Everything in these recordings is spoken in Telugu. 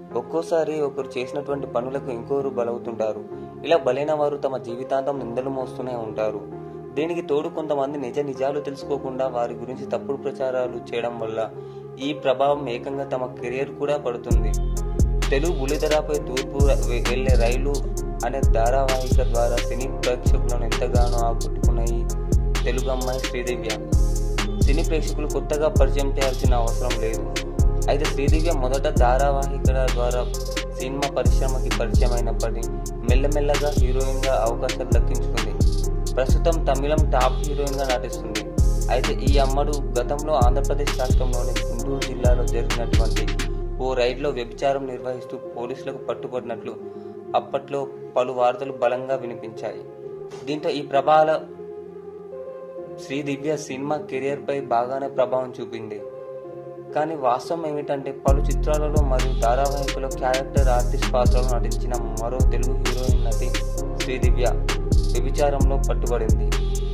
ఒక్కోసారి ఒకరు చేసినటువంటి పనులకు ఇంకొకరు బలవుతుంటారు ఇలా బలైన వారు తమ జీవితాంతం నిందలు మోస్తూనే ఉంటారు దీనికి తోడు కొంతమంది నిజ నిజాలు తెలుసుకోకుండా వారి గురించి తప్పుడు ప్రచారాలు చేయడం వల్ల ఈ ప్రభావం ఏకంగా తమ కెరియర్ కూడా పడుతుంది తెలుగు బులితెరపై తూర్పు వెళ్లే రైలు అనే ధారావాహిక ద్వారా సినీ ప్రేక్షకులను ఎంతగానో ఆకట్టుకున్న ఈ తెలుగు అమ్మాయి శ్రీదివ్య సినీ ప్రేక్షకులు కొత్తగా పరిచయం చేయాల్సిన అవసరం లేదు అయితే శ్రీదివ్య మొదట ధారావాహికల ద్వారా సినిమా పరిశ్రమకి పరిచయం అయినప్పటి మెల్లమెల్లగా హీరోయిన్గా అవకాశాలు దక్కించుకుంది ప్రస్తుతం తమిళం టాప్ హీరోయిన్గా నటిస్తుంది అయితే ఈ అమ్మడు గతంలో ఆంధ్రప్రదేశ్ రాష్ట్రంలోని గుంటూరు జిల్లాలో జరిగినటువంటి ఓ రైడ్లో వ్యభిచారం నిర్వహిస్తూ పోలీసులకు పట్టుబడినట్లు అప్పట్లో పలు వార్తలు బలంగా వినిపించాయి దీంతో ఈ ప్రభావాల శ్రీ దివ్య సినిమా కెరియర్ పై బాగానే ప్రభావం చూపింది కానీ వాస్తవం ఏమిటంటే పలు చిత్రాలలో మరియు ధారావాహికలో క్యారెక్టర్ ఆర్టిస్ట్ పాత్రలో నటించిన మరో తెలుగు హీరోయిన్ నటి శ్రీదివ్య వ్యభిచారంలో పట్టుబడింది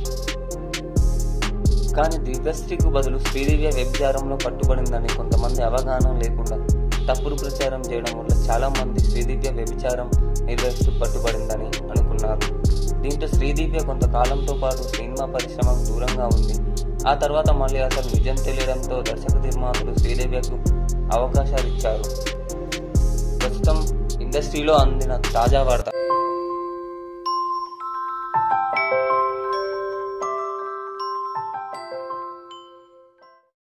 కానీ దివ్యశ్రీకు బదులు శ్రీదివ్య వ్యభిచారంలో పట్టుబడిందని కొంతమంది అవగాహన లేకుండా తప్పుడు ప్రచారం చేయడం వల్ల చాలా మంది శ్రీదివ్య వ్యభిచారం నిర్వహిస్తూ పట్టుబడిందని అనుకున్నారు దీంతో శ్రీదివ్య కొంతకాలంతో పాటు సినిమా పరిశ్రమకు దూరంగా ఉంది ఆ తర్వాత మళ్ళీ అసలు నిజం తెలియడంతో దర్శక నిర్మాతలు శ్రీదేవియకు అవకాశాలు ఇచ్చారు ప్రస్తుతం ఇండస్ట్రీలో అందిన తాజా వార్త